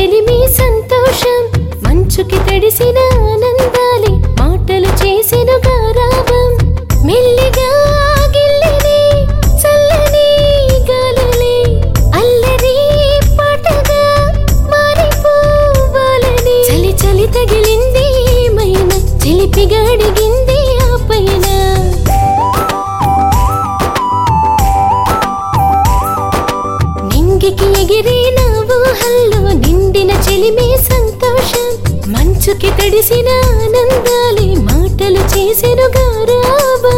చెలిమి సంతోషం మంచుకి తడిసిన ఆనందాలే మాటలు చేసిన గారాబం మెల్లిగా గిల్లిని చల్లని గాలులే అల్లరి పాటగా మారిపోవాలని చలి చలి తగిలింది ఏమైనా చిలిపిగా అడిగింది ఆ పైన నింగికి ఎగిరి ఊహల్లో నిండిన చెలిమే సంతోషం మంచుకి తడిసిన ఆనందాలే మాటలు చేసిన గారాబం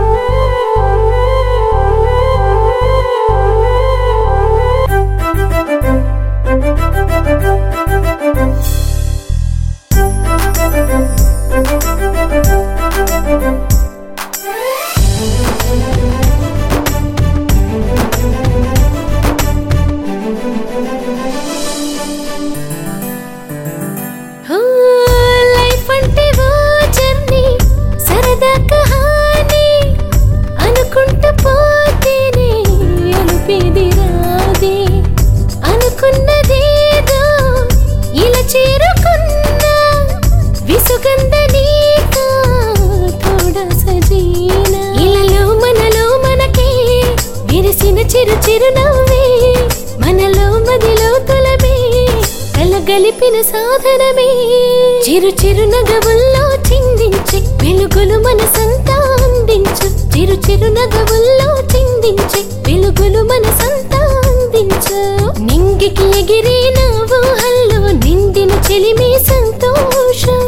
ఓ లైఫ్ అంటే ఓ జర్నీ సరదా కహానీ అనుకుంటూ పోతేనే అనిపేది రాదే అనుకున్నదేదో ఇలా చేరుకున్నా విసుగంద నీకా తోడా సజీనా ఇలలో మనలో మనకే విరిసిన చిరు చిరు నవ్వే మనలో మదిలో తొలమే కలగలిపిన సాధనమే చిరు చిరు నగవుల్లో చిందించి వెలుగులు మనసంతా అందించు చిరు చిరు నగవుల్లో చిందించి వెలుగులు మనసంతా అందించు నింగికి ఎగిరి ఊహల్లో నిండిన చెలిమి సంతోషం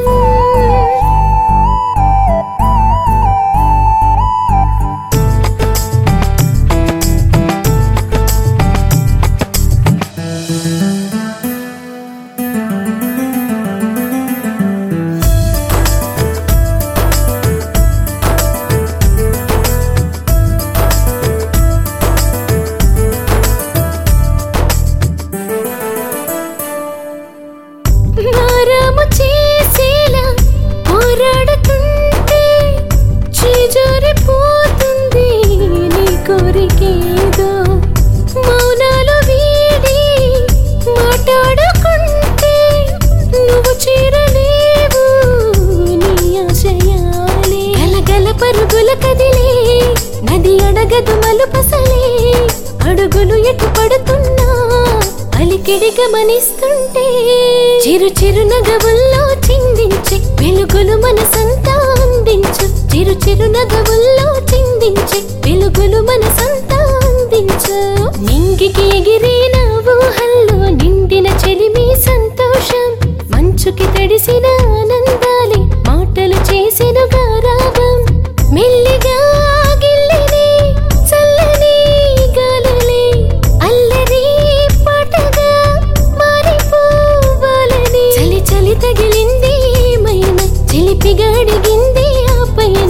మారాము చేసేలా పోరాడుతుంటే చేజారిపోతుంది నీ కోరికేదో మౌనాలు వీడి మాట్లాడుకుంటే నువ్వు చేరలేవు నీ ఆశయాలే గలగల పరుగుల కదిలే నది అడగదు మలుపసలే అడుగులు ఎటు పడుతున్నా అలికిడి గమనిస్తుంటే చిరు చిరు నగవుల్లో చిందించి వెలుగులు మనసంతా అందించు చిరు చిరు నగవుల్లో చిందించి వెలుగులు మనసంతా అందించు నింగికి ఎగిరి ఊహల్లో నిండిన చెలిమి సంతోషం మంచుకి తడిసిన ఆనందాలే మాటలు చేసిన గారాబం మెల్లిగా గిల్లిని చల్లని గాలులే అల్లరి పాటగా మారిపోవాలని చలి చలి తగిలింది ఏమైనా చిలిపిగా అడిగింది ఆ పైన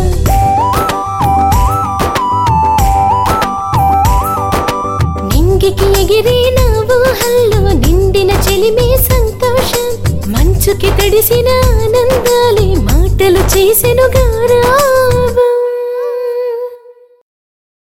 నింగికి ఎగిరి ఊహల్లో నిండిన చెలిమే సంతోషం మంచుకి తడిసిన ఆనందాలే మాటలు చేసెను గారా